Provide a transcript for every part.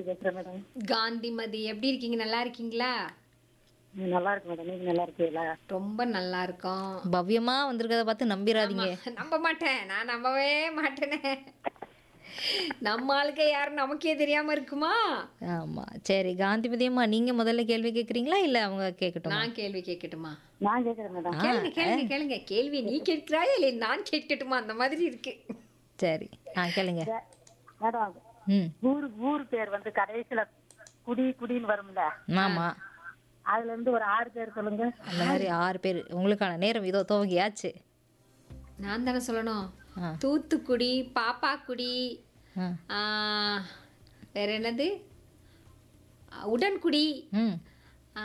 காந்திமதி பேசுறேன் மேடம் காந்திமதி எப்படி இருக்கீங்க நல்லா இருக்கீங்களா நீங்க நல்லா இருக்கு மேடம் நீங்க நல்லா இருக்கீங்களா ரொம்ப நல்லா இருக்கோம் பவ்யமா வந்திருக்கத பார்த்து நம்பிராதீங்க நம்ப மாட்டேன் நான் நம்பவே மாட்டேனே நம்ம ஆளுக்கு யாரும் நமக்கே தெரியாம இருக்குமா ஆமா சரி காந்திமதி அம்மா நீங்க முதல்ல கேள்வி கேக்குறீங்களா இல்ல அவங்க கேட்கட்டும் நான் கேள்வி கேட்கட்டுமா நான் கேட்கறேன் மேடம் கேளுங்க கேளுங்க கேளுங்க கேள்வி நீ கேட்கிறாயா இல்லை நான் கேட்கட்டுமா அந்த மாதிரி இருக்கு சரி ஆ கேளுங்க மேடம் ம் ஊர் ஊர் பேர் வந்து கடைசியில குடி குடின்னு வரும்ல ஆமா அதுல இருந்து ஒரு ஆறு பேர் சொல்லுங்க அந்த மாதிரி ஆறு பேர் உங்களுக்கான நேரம் இதோ துவங்கியாச்சு நான் தானே சொல்லணும் ஆ. தூத்துக்குடி பாப்பாக்குடி ஆ. ஆ, வேற என்னது ஆ, உடன்குடி ம் ஆ,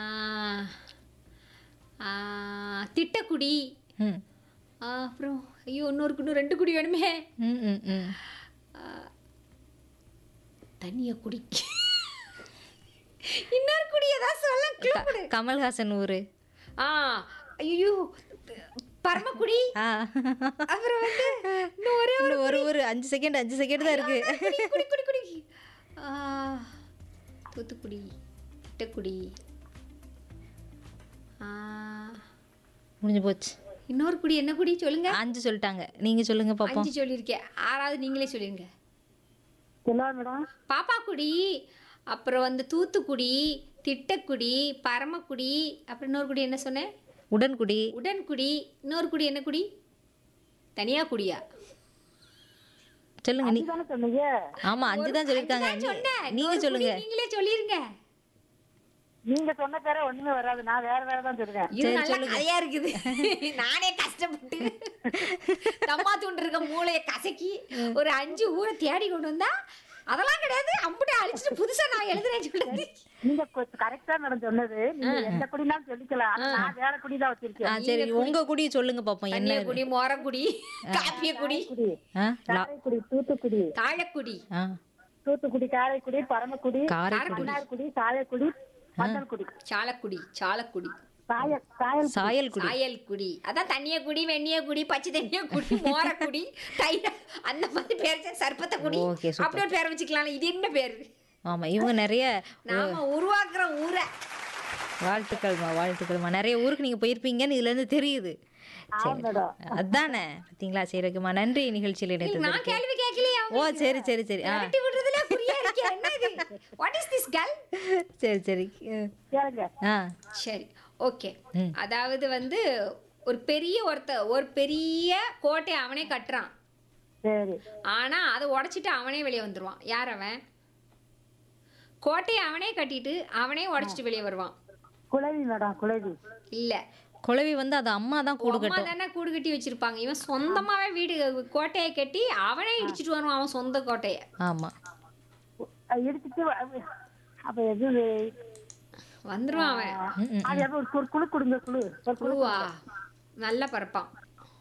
ஆ, திட்டக்குடி ம் ஆ, அப்புறம் ஐயோ இன்னொரு இன்னும் ரெண்டு குடி வேணுமே ம் ம் ம் தண்ணிய குடி இன்னொரு குடி ஏதாவது சொல்ல clue கொடு. கமல்ஹாசன் ஊரு ஆ ஐயோ பரமக்குடி ஆ அப்புறம் வந்து இன்னும் ஒரே இன்னும் ஒரு ஒரு அஞ்சு செகண்ட் அஞ்சு செகண்ட் தான் இருக்கு குடி குடி குடி குடி ஆ, தூத்துக்குடி திட்டக்குடி ஆ, முடிஞ்சு போச்சு இன்னொரு குடி என்ன குடி சொல்லுங்க அஞ்சு சொல்லிட்டாங்க நீங்க சொல்லுங்க பாப்போம் அஞ்சு சொல்லியிருக்கேன் ஆறாவது நீங்களே சொல்லிருங்க சொல்லுவா மேடம் பாப்பாக்குடி அப்புறம் வந்து தூத்துக்குடி திட்டக்குடி பரமக்குடி அப்புறம் இன்னொரு குடி என்ன சொன்னேன் உடன்குடி உடன்குடி இன்னொரு குடி என்ன குடி தனியா குடியா சொல்லுங்க நீ தானே சொன்னீங்க ஆமா அஞ்சு தான் சொல்லிருக்காங்க நான் சொன்னேன் நீங்க இன்னொரு சொல்லுங்க குடி நீங்களே சொல்லிருங்க நீங்க சொன்ன பேர ஒண்ணுமே வராது நான் வேற வேற தான் சொல்றேன் இது நல்ல கதையா இருக்குது நானே கஷ்டப்பட்டு தம்மா தூண்டு இருக்க மூளையை கசக்கி ஒரு அஞ்சு ஊரை தேடி கொண்டு வந்தா அதெல்லாம் கிடையாது அம்புட்டை அழிச்சிட்டு புதுசா நான் எழுதுறேன் சொல்றது நீங்க கரெக்டா மேடம் சொன்னது நீங்க எந்த குடினாலும் சொல்லிக்கலாம் ஆனா நான் வேற குடி தான் ஆ வச்சிருக்கேன் சரி உங்க குடியை சொல்லுங்க பாப்போம் என்ன தண்ணிய குடி மோரக்குடி காப்பிய குடி குடி ஆ லா- காரைக்குடி தூத்துக்குடி தாழக்குடி ஆ தூத்துக்குடி காரைக்குடி பரமக்குடி காரைக்குடி மன்னார்குடி சாயக்குடி மண்டல்குடி சாலக்குடி சாலக்குடி சாய சாயல் சாயல்குடி சாயல்குடி அதான் தண்ணிய குடி வெண்ணிய குடி பச்சை தண்ணிய குடி மோரக்குடி தயிர அந்த மாதிரி பேர் வச்சா சர்ப்பத்தை குடி Okay, super. அப்படியே ஒரு பேர் வச்சுக்கலாம் இது என்ன பேரு ஆமா இவங்க நிறைய நாம உருவாக்குற ஊரை வாழ்த்துக்கள்மா வாழ்த்துக்கள்மா நிறைய ஊருக்கு நீங்க போயிருப்பீங்கன்னு இதுல இருந்து தெரியுது சரி மேடம் அதானே பாத்தீங்களா சரி ஓகேம்மா நன்றி நிகழ்ச்சியில் நான் இணைத்ததற்கு கேள்வி கேட்கலையா ஓ சரி சரி சரி ஆ விரட்டி விடுறதுல குறியா இருக்கே என்ன இது வாட் இஸ் திஸ் கேர்ள் சரி சரி அஹ், கேளுங்க ஆ சரி ஓகே ம். அதாவது வந்து ஒரு பெரிய ஒருத்த ஒரு பெரிய கோட்டையை அவனே கட்டுறான் சரி ஆனா அதை உடைச்சிட்டு அவனே வெளியே வந்துருவான் யார் அவன் கோட்டையை அவனே கட்டிட்டு அவனே உடைச்சிட்டு வெளியே வருவான் குளவி மேடம் குளவி இல்ல குழவி வந்து அது அம்மா தான் கூடு அம்மா கட்டும் தானே கூடு கட்டி வச்சிருப்பாங்க இவன் சொந்தமாவே வீடு கோட்டையை கட்டி அவனே இடிச்சிட்டு வருவான் அவன் சொந்த கோட்டையை ஆமா அது இடிச்சிட்டு வ- அப்ப எது வந்துருவான் அவன் ம், ம். அது எப்ப ஒரு குழு- குழு கொடுங்க குழு ஒரு குழு குழுவா நல்லா பறப்பான்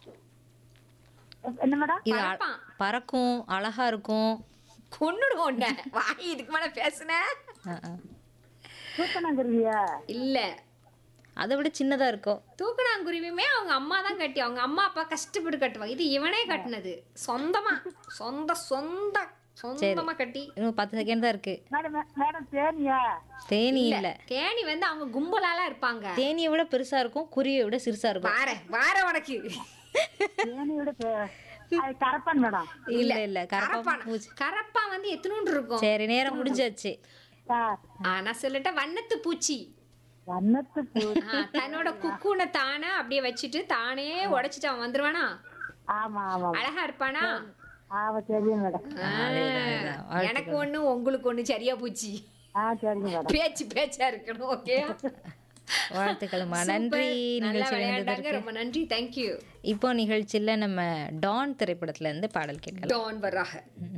என்ன மேடம் இது அ- பறப்பான் பறக்கும் அழகா இருக்கும் கொன்னுடுவோம் உன்னை. வாய் இதுக்கு மேல பேசுன ஆ, ஆ. தூக்கணாங்குருவியா இல்ல அதை விட சின்னதா இருக்கும் தூக்கணாங்குருவியுமே அவங்க அம்மா தான் கட்டி அவங்க அம்மா அப்பா கஷ்டப்பட்டு கட்டுவாங்க இது இவனே கட்டினது சொந்தமா சொந்த சொந்த சொந்தமா கட்டி இன்னும் பத்து செகண்ட் தான் இருக்கு மேடம் மே- மேடம் தேனியா தேனி இல்ல தேனி வந்து அவங்க கும்பலால இருப்பாங்க தேனியை விட பெருசா இருக்கும் குருவியை விட சிறுசா இருக்கும் வார வார உனக்கு தேனியோட பே- அது கரப்பான் மேடம் இல்ல இல்ல கரப்பா கரப்பான் பூச்சி கரப்பான் வந்து எத்தனூண்டு இருக்கும் சரி நேரம் முடிஞ்சாச்சு ஆ, ஆ, நான் சொல்லிட்டேன் வண்ணத்து பூச்சி வண்ணத்து பூ ஆ, தன்னோட குக்கூனை தானே அப்படியே வச்சுட்டு தானே உடைச்சிட்டு அவன் வந்துருவானா ஆமா ஆமா அழகா இருப்பானா ஆமா தெரியும் மேடம் ஆ, எனக்கு ஒண்ணு உங்களுக்கு ஒண்ணு சரியா போச்சு ஆ சரிங்க மேடம் பேச்சு பேச்சா இருக்கணும் ஓகே வாழ்த்துக்கள்மா நன்றி நல்லா நிகழ்ச்சியில் விளையாண்டாங்க இருந்ததற்கு ரொம்ப நன்றி தேங்க்யூ இப்போ நிகழ்ச்சியில நம்ம டான் திரைப்படத்துல இருந்து பாடல் கேட்கலாம் டான் வராக